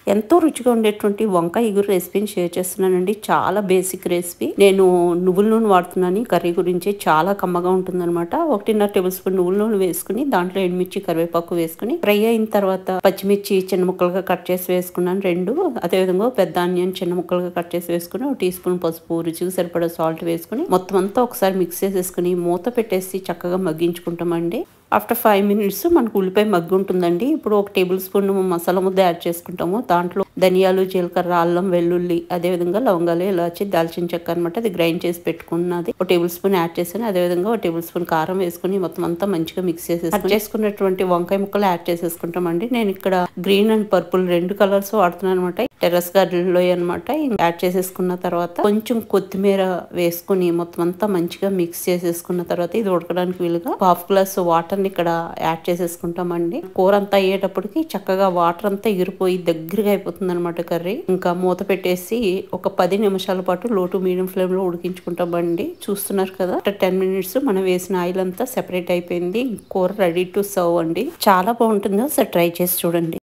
ఎంతో రుచిగా ఉండేటువంటి వంకాయ ఇగురు రెసిపీని షేర్ చేస్తున్నానండి చాలా బేసిక్ రెసిపీ నేను నువ్వుల నూనె వాడుతున్నాను ఈ కర్రీ గురించి చాలా కమ్మగా ఉంటుందన్నమాట ఒకటిన్నర టేబుల్ స్పూన్ నువ్వుల నూనె వేసుకుని దాంట్లో ఎండుమిర్చి కరివేపాకు వేసుకుని ఫ్రై అయిన తర్వాత పచ్చిమిర్చి చిన్న ముక్కలుగా కట్ చేసి వేసుకున్నాను రెండు అదేవిధంగా పెద్ద ఆనియన్ చిన్న ముక్కలుగా కట్ చేసి వేసుకుని ఒక టీ స్పూన్ పసుపు రుచికి సరిపడా సాల్ట్ వేసుకుని మొత్తం అంతా ఒకసారి మిక్స్ చేసేసుకుని మూత పెట్టేసి చక్కగా మగ్గించుకుంటామండి ఆఫ్టర్ ఫైవ్ మినిట్స్ మనకు ఉల్లిపాయ మగ్గి ఉంటుందండి ఇప్పుడు ఒక టేబుల్ స్పూన్ మసాలా ముద్ద యాడ్ చేసుకుంటాము దాంట్లో ధనియాలు జీలకర్ర అల్లం వెల్లుల్లి అదేవిధంగా లవంగాలు ఇలాచి దాల్చిన చెక్క అనమాట అది గ్రైండ్ చేసి పెట్టుకున్నది ఒక టేబుల్ స్పూన్ యాడ్ చేసాను అదేవిధంగా ఒక టేబుల్ స్పూన్ కారం వేసుకుని మొత్తం అంతా మంచిగా మిక్స్ చేసేసి కట్ చేసుకున్నటువంటి వంకాయ ముక్కలు యాడ్ చేసేసుకుంటామండి నేను ఇక్కడ గ్రీన్ అండ్ పర్పుల్ రెండు కలర్స్ వాడుతున్నాను అనమాట టెర్రస్ గార్డెన్ లో అనమాట యాడ్ చేసేసుకున్న తర్వాత కొంచెం కొత్తిమీర వేసుకుని మొత్తం అంతా మంచిగా మిక్స్ చేసేసుకున్న తర్వాత ఇది ఉడకడానికి వీలుగా హాఫ్ గ్లాస్ వాటర్ ని ఇక్కడ యాడ్ చేసేసుకుంటామండి కూర అంతా అయ్యేటప్పటికి చక్కగా వాటర్ అంతా ఎగిరిపోయి దగ్గరగా అయిపోతుంది అనమాట కర్రీ ఇంకా మూత పెట్టేసి ఒక పది నిమిషాల పాటు లో టు మీడియం ఫ్లేమ్ లో ఉడికించుకుంటామండి చూస్తున్నారు కదా టెన్ మినిట్స్ మనం వేసిన ఆయిల్ అంతా సెపరేట్ అయిపోయింది కూర రెడీ టు సర్వ్ అండి చాలా బాగుంటుంది ఒకసారి ట్రై చేసి చూడండి